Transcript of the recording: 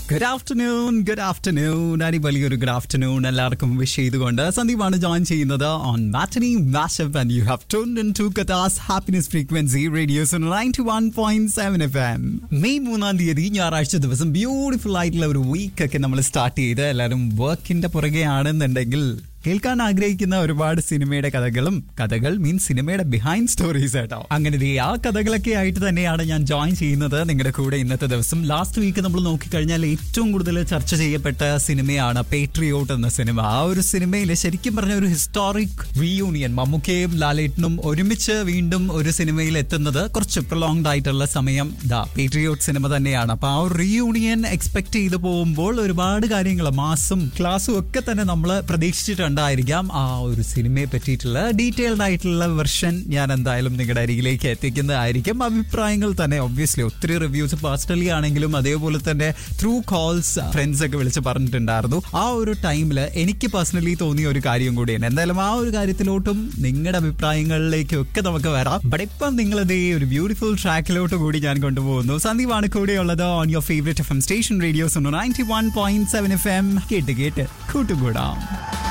good afternoon good afternoon അടി വലിയൊരു good afternoon എല്ലാവർക്കും വിഷ് ചെയ്തുകൊണ്ട് സന്ദീപാണ് ജോയിൻ ചെയ്യുന്നത് on matinee mashup and you have tuned in to കഥാസ് happiness frequency radio's ninety one point seven F M May മൂന്നാം തീയതി ഞായറാഴ്ച ദിവസം ബ്യൂട്ടിഫുൾ ആയിട്ടുള്ള ഒരു വീക്ക് ഒക്കെ നമ്മൾ സ്റ്റാർട്ട് ചെയ്ത് എല്ലാവരും വർക്കിന്റെ പുറകെ ആണെന്നുണ്ടെങ്കിൽ കേൾക്കാൻ ആഗ്രഹിക്കുന്ന ഒരുപാട് സിനിമയുടെ കഥകളും കഥകൾ മീൻസ് സിനിമയുടെ ബിഹൈൻഡ് സ്റ്റോറീസ് കേട്ടോ അങ്ങനെ ദേ ആ കഥകളൊക്കെ ആയിട്ട് തന്നെയാണ് ഞാൻ ജോയിൻ ചെയ്യുന്നത് നിങ്ങളുടെ കൂടെ ഇന്നത്തെ ദിവസം ലാസ്റ്റ് വീക്ക് നമ്മൾ നോക്കിക്കഴിഞ്ഞാൽ ഏറ്റവും കൂടുതൽ ചർച്ച ചെയ്യപ്പെട്ട സിനിമയാണ് പേട്രിയോട്ട് എന്ന സിനിമ ആ ഒരു സിനിമയിൽ ശരിക്കും പറഞ്ഞ ഒരു ഹിസ്റ്റോറിക് റീയൂണിയൻ മമ്മൂക്കയും ലാലേട്ടനും ഒരുമിച്ച് വീണ്ടും ഒരു സിനിമയിൽ എത്തുന്നത് കുറച്ച് പ്രൊലോങ്ഡ് ആയിട്ടുള്ള സമയം ദാ പേട്രിയോട്ട് സിനിമ തന്നെയാണ് അപ്പൊ ആ ഒരു റീയൂണിയൻ എക്സ്പെക്ട് ചെയ്തു പോകുമ്പോൾ ഒരുപാട് കാര്യങ്ങൾ മാസും ക്ലാസ്സും ഒക്കെ തന്നെ നമ്മൾ പ്രതീക്ഷിച്ചിട്ടുണ്ടായിരിക്കാം ആ ഒരു സിനിമയെ പറ്റിയിട്ടുള്ള ഡീറ്റെയിൽഡ് ആയിട്ടുള്ള വെർഷൻ ഞാൻ എന്തായാലും നിങ്ങളുടെ അരികിലേക്ക് എത്തിക്കുന്നതായിരിക്കും അഭിപ്രായങ്ങൾ തന്നെ ഒബ്വിയസ്ലി ഒത്തിരി റിവ്യൂസ് പേഴ്സണലി ആണെങ്കിലും അതേപോലെ തന്നെ ത്രൂ കോൾസ് ഫ്രണ്ട്സ് ഒക്കെ വിളിച്ച് പറഞ്ഞിട്ടുണ്ടായിരുന്നു ആ ഒരു ടൈമിൽ എനിക്ക് പേഴ്സണലി തോന്നിയ ഒരു കാര്യം കൂടിയാണ് എന്തായാലും ആ ഒരു കാര്യത്തിലോട്ടും നിങ്ങളുടെ അഭിപ്രായങ്ങളിലേക്കും ഒക്കെ നമുക്ക് വരാം ബട്ട് ഇപ്പം നിങ്ങളത് ഒരു ബ്യൂട്ടിഫുൾ ട്രാക്കിലോട്ട് കൂടി ഞാൻ കൊണ്ടുപോകുന്നു സന്ദീപാണ് കൂടെയുള്ളത് on your favourite F M station radio's ninety one point seven F M കേട്ട് കേട്ട് കൂട്ടുകൂടാം